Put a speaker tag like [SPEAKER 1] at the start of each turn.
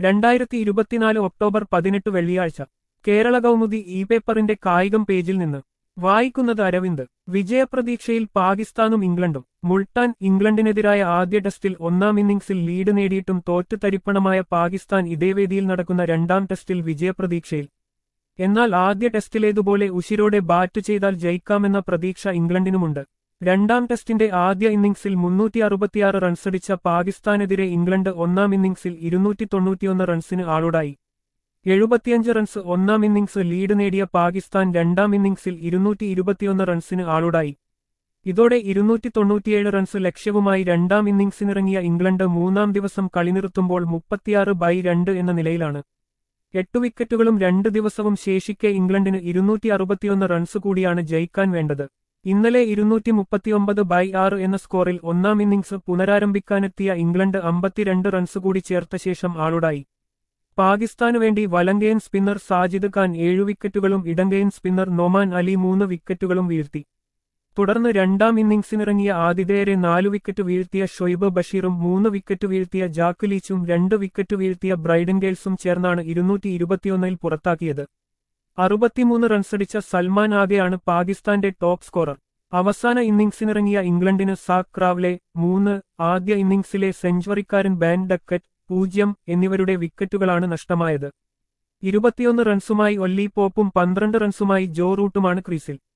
[SPEAKER 1] രണ്ടായിരത്തി ഇരുപത്തിനാല് ഒക്ടോബർ പതിനെട്ട് വെള്ളിയാഴ്ച കേരള കൗമുദി ഇ പേപ്പറിന്റെ കായികം പേജിൽ നിന്ന് വായിക്കുന്നത് അരവിന്ദ് വിജയപ്രതീക്ഷയിൽ പാകിസ്ഥാനും ഇംഗ്ലണ്ടും മുൾട്ടാൻ ഇംഗ്ലണ്ടിനെതിരായ ആദ്യ ടെസ്റ്റിൽ ഒന്നാം ഇന്നിംഗ്സിൽ ലീഡ് നേടിയിട്ടും തോറ്റു തരിപ്പണമായ പാകിസ്ഥാൻ ഇതേ വേദിയിൽ നടക്കുന്ന രണ്ടാം ടെസ്റ്റിൽ വിജയപ്രതീക്ഷയിൽ എന്നാൽ ആദ്യ ടെസ്റ്റിലേതുപോലെ ഉശിരോടെ ബാറ്റ് ചെയ്താൽ ജയിക്കാമെന്ന പ്രതീക്ഷ ഇംഗ്ലണ്ടിനുമുണ്ട് രണ്ടാം ടെസ്റ്റിന്റെ ആദ്യ ഇന്നിംഗ്സിൽ മുന്നൂറ്റി അറുപത്തിയാറ് റൺസടിച്ച പാകിസ്ഥാനെതിരെ ഇംഗ്ലണ്ട് ഒന്നാം ഇന്നിംഗ്സിൽ ഇരുന്നൂറ്റി തൊണ്ണൂറ്റിയൊന്ന് റൺസിന് ആളുടായി എഴുപത്തിയഞ്ച് റൺസ് ഒന്നാം ഇന്നിംഗ്സ് ലീഡ് നേടിയ പാകിസ്ഥാൻ രണ്ടാം ഇന്നിംഗ്സിൽ ഇരുന്നൂറ്റി ഇരുപത്തിയൊന്ന് റൺസിന് ആളുടായി ഇതോടെ ഇരുന്നൂറ്റി തൊണ്ണൂറ്റിയേഴ് റൺസ് ലക്ഷ്യവുമായി രണ്ടാം ഇന്നിംഗ്സിനിറങ്ങിയ ഇംഗ്ലണ്ട് മൂന്നാം ദിവസം കളി നിർത്തുമ്പോൾ മുപ്പത്തിയാറ് ബൈ രണ്ട് എന്ന നിലയിലാണ് എട്ട് വിക്കറ്റുകളും രണ്ട് ദിവസവും ശേഷിക്കെ ഇംഗ്ലണ്ടിന് ഇരുന്നൂറ്റി അറുപത്തിയൊന്ന് റൺസ് കൂടിയാണ് ജയിക്കാൻ വേണ്ടത് ഇന്നലെ ഇരുന്നൂറ്റി മുപ്പത്തിയൊമ്പത് ബൈ ആറ് എന്ന സ്കോറിൽ ഒന്നാം ഇന്നിംഗ്സ് പുനരാരംഭിക്കാനെത്തിയ ഇംഗ്ലണ്ട് അമ്പത്തിരണ്ട് റൺസ് കൂടി ചേർത്ത ശേഷം ആളുടായി പാകിസ്ഥാനു വേണ്ടി വലങ്കയൻ സ്പിന്നർ സാജിദ് ഖാൻ ഏഴു വിക്കറ്റുകളും ഇടങ്കയൻ സ്പിന്നർ നൊമാൻ അലി മൂന്ന് വിക്കറ്റുകളും വീഴ്ത്തി തുടർന്ന് രണ്ടാം ഇന്നിംഗ്സിനിറങ്ങിയ ആതിഥേയരെ നാലു വിക്കറ്റ് വീഴ്ത്തിയ ഷൊയ്ബ് ബഷീറും മൂന്ന് വിക്കറ്റ് വീഴ്ത്തിയ ജാക്ക് ലീച്ചും രണ്ട് വിക്കറ്റ് വീഴ്ത്തിയ ബ്രൈഡൻ ഗേൽസും ചേർന്നാണ് ഇരുന്നൂറ്റി ഇരുപത്തിയൊന്നിൽ പുറത്താക്കിയത് അറുപത്തിമൂന്ന് റൺസടിച്ച സൽമാൻ ആകെയാണ് പാകിസ്ഥാന്റെ ടോപ്പ് സ്കോറർ അവസാന ഇന്നിംഗ്സിനിറങ്ങിയ ഇംഗ്ലണ്ടിന് സാക് ക്രാവ്ലെ മൂന്ന് ആദ്യ ഇന്നിംഗ്സിലെ സെഞ്ചുറിക്കാരൻ ബാൻ ഡക്കറ്റ് പൂജ്യം എന്നിവരുടെ വിക്കറ്റുകളാണ് നഷ്ടമായത് ഇരുപത്തിയൊന്ന് റൺസുമായി ഒല്ലി പോപ്പും പന്ത്രണ്ട് റൺസുമായി ജോ റൂട്ടുമാണ് ക്രീസിൽ